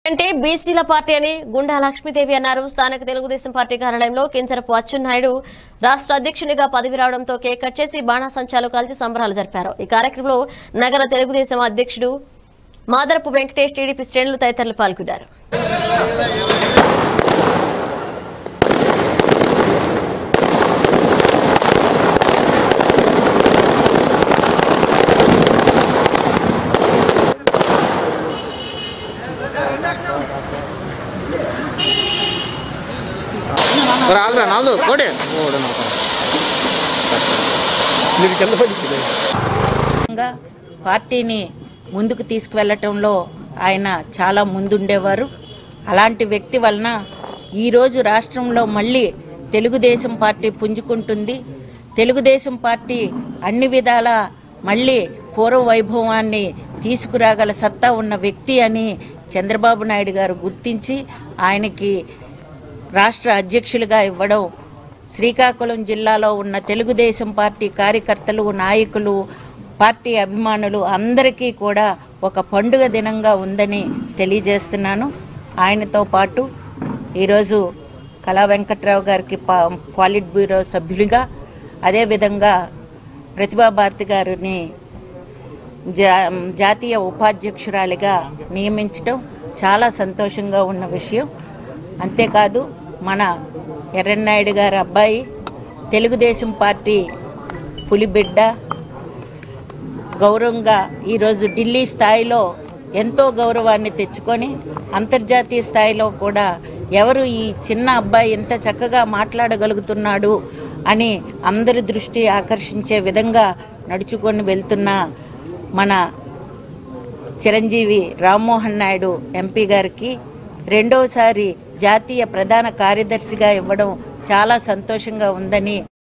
అంటే బీసీల పార్టీ అని గుండా లక్ష్మీదేవి అన్నారు స్థానిక తెలుగుదేశం పార్టీ కార్యాలయంలో కించరపు అచ్చెన్నాయుడు రాష్ట్ర అధ్యక్షునిగా పదవి రావడంతో కేక్ కట్ చేసి బాణాసంచాలు కాల్చి సంబరాలు జరిపారు ఈ కార్యక్రమంలో నగర తెలుగుదేశం అధ్యక్షుడు మాదరపు వెంకటేష్ టీడీపీ శ్రేణులు తదితరులు పాల్గొన్నారు రాదురా నాలుగు కోడి మీరు కింద పడింది గా పార్టీని ముందుకు తీసుకువెళ్ళటంలో ఆయన చాలా ముందుండేవారు అలాంటి వ్యక్తి వలన ఈరోజు రాష్ట్రంలో మళ్ళీ తెలుగుదేశం పార్టీ పుంజుకుంటుంది తెలుగుదేశం పార్టీ అన్ని విధాల మళ్ళీ పూర్వ వైభవాన్ని తీసుకురాగల సత్తా ఉన్న వ్యక్తి అని చంద్రబాబు నాయుడు గారు గుర్తించి ఆయనకి రాష్ట్ర అధ్యక్షులుగా ఇవ్వడం శ్రీకాకుళం జిల్లాలో ఉన్న తెలుగుదేశం పార్టీ కార్యకర్తలు నాయకులు పార్టీ అభిమానులు అందరికీ కూడా ఒక పండుగ దినంగా ఉందని తెలియజేస్తున్నాను ఆయనతో పాటు ఈరోజు కళా వెంకట్రావు గారికి పా- పాలిట్ బ్యూరో సభ్యులుగా అదేవిధంగా ప్రతిభా భారతి గారిని జా జాతీయ ఉపాధ్యక్షురాలిగా నియమించడం చాలా సంతోషంగా ఉన్న విషయం అంతేకాదు మన ఎర్రన్నాయుడు గారి అబ్బాయి తెలుగుదేశం పార్టీ పులిబిడ్డ గౌరవంగా ఈరోజు ఢిల్లీ స్థాయిలో ఎంతో గౌరవాన్ని తెచ్చుకొని అంతర్జాతీయ స్థాయిలో కూడా ఎవరు ఈ చిన్న అబ్బాయి ఎంత చక్కగా మాట్లాడగలుగుతున్నాడు అని అందరి దృష్టి ఆకర్షించే విధంగా నడుచుకొని వెళ్తున్న మన చిరంజీవి రామ్మోహన్ నాయుడు ఎంపీ గారికి రెండవసారి జాతీయ ప్రధాన కార్యదర్శిగా ఇవ్వడం చాలా సంతోషంగా ఉందని